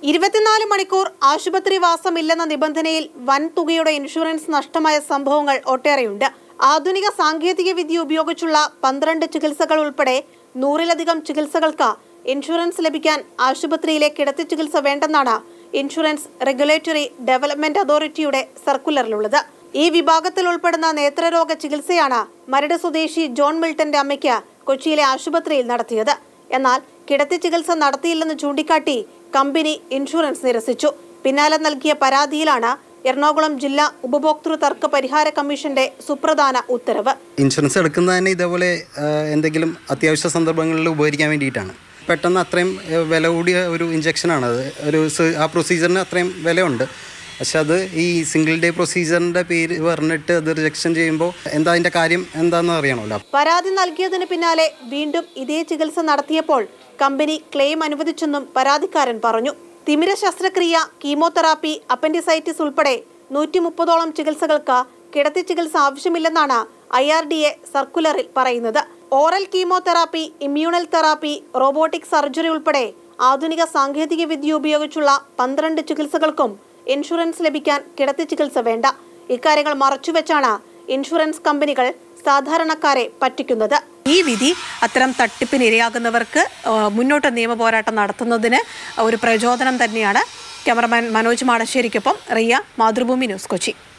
ഇരുപത്തിനാല് മണിക്കൂർ ആശുപത്രിവാസമില്ലെന്ന നിബന്ധനയിൽ വൻ തുകയുടെ ഇൻഷുറൻസ് നഷ്ടമായ സംഭവങ്ങൾ ഒട്ടേറെയുണ്ട് ആധുനിക സാങ്കേതിക വിദ്യ ഉപയോഗിച്ചുള്ള പന്ത്രണ്ട് ചികിത്സകൾ ഉൾപ്പെടെ നൂറിലധികം ചികിത്സകൾക്ക് ഇൻഷുറൻസ് ലഭിക്കാൻ ആശുപത്രിയിലെ കിടത്തി ചികിത്സ വേണ്ടെന്നാണ് ഇൻഷുറൻസ് റെഗുലേറ്ററി ഡെവലപ്മെന്റ് അതോറിറ്റിയുടെ സർക്കുലറിലുള്ളത് ഈ വിഭാഗത്തിൽ ഉൾപ്പെടുന്ന നേത്രരോഗ ചികിത്സയാണ് മരട് സ്വദേശി ജോൺ മിൽട്ടന്റെ അമ്മയ്ക്ക് കൊച്ചിയിലെ ആശുപത്രിയിൽ നടത്തിയത് എന്നാൽ കിടത്തി ചികിത്സ നടത്തിയില്ലെന്ന് ചൂണ്ടിക്കാട്ടി കമ്പനി ഇൻഷുറൻസ് നിരസിച്ചു പിന്നാലെ നൽകിയ പരാതിയിലാണ് എറണാകുളം ജില്ലാ ഉപഭോക്തൃ തർക്ക പരിഹാര കമ്മീഷന്റെ സുപ്രധാന ഉത്തരവ് ഇൻഷുറൻസ് എടുക്കുന്നത് തന്നെ ഇതേപോലെ ആ, എന്തെങ്കിലും അത്യാവശ്യ സന്ദർഭങ്ങളിൽ ഉപകരിക്കാൻ വേണ്ടിയിട്ടാണ് പെട്ടെന്ന് അത്രയും ആ, വില കൂടിയ ഒരു ഇഞ്ചക്ഷനാണ് അത് ഒരു സ- ആ പ്രൊസീജിയറിന് അത്രയും വിലയുണ്ട് പക്ഷെ അത് ഈ സിംഗിൾ ഡേ പ്രൊസീജിയറിൻ്റെ പേര് പറഞ്ഞിട്ട് അത് റിജക്ഷൻ ചെയ്യുമ്പോൾ എന്താ അതിൻ്റെ കാര്യം എന്താണെന്ന് അറിയണമല്ലോ പരാതി നൽകിയതിന് പിന്നാലെ വീണ്ടും ഇതേ ചികിത്സ നടത്തിയപ്പോൾ കമ്പനി ക്ലെയിം അനുവദിച്ചെന്നും പരാതിക്കാരൻ പറഞ്ഞു തിമിര ശസ്ത്രക്രിയ കീമോതെറാപ്പി അപ്പൻഡിസൈറ്റിസ് ഉൾപ്പെടെ നൂറ്റി മുപ്പതോളം ചികിത്സകൾക്ക് കിടത്തി ചികിത്സ ആവശ്യമില്ലെന്നാണ് ഐ ആർ ഡി എ സർക്കുലറിൽ പറയുന്നത് oral chemotherapy immune therapy robotic surgery ഉൾപ്പെടെ ആധുനിക സാങ്കേതിക വിദ്യ ഉപയോഗിച്ചുള്ള പന്ത്രണ്ട് ചികിത്സകൾക്കും ഇൻഷുറൻസ് ലഭിക്കാൻ കിടത്തി ചികിത്സ വേണ്ട ഇക്കാര്യങ്ങൾ മറച്ചുവെച്ചാണ് ഇൻഷുറൻസ് കമ്പനികൾ സാധാരണക്കാരെ പറ്റിക്കുന്നത് ഈ വിധി അത്തരം തട്ടിപ്പിന് ഇരയാകുന്നവർക്ക് ആ, മുന്നോട്ട് നിയമ പോരാട്ടം നടത്തുന്നതിന് ഒരു പ്രചോദനം തന്നെയാണ് ക്യാമറമാൻ മനോജ് മാടശ്ശേരിക്കൊപ്പം റിയ മാതൃഭൂമി ന്യൂസ് കൊച്ചി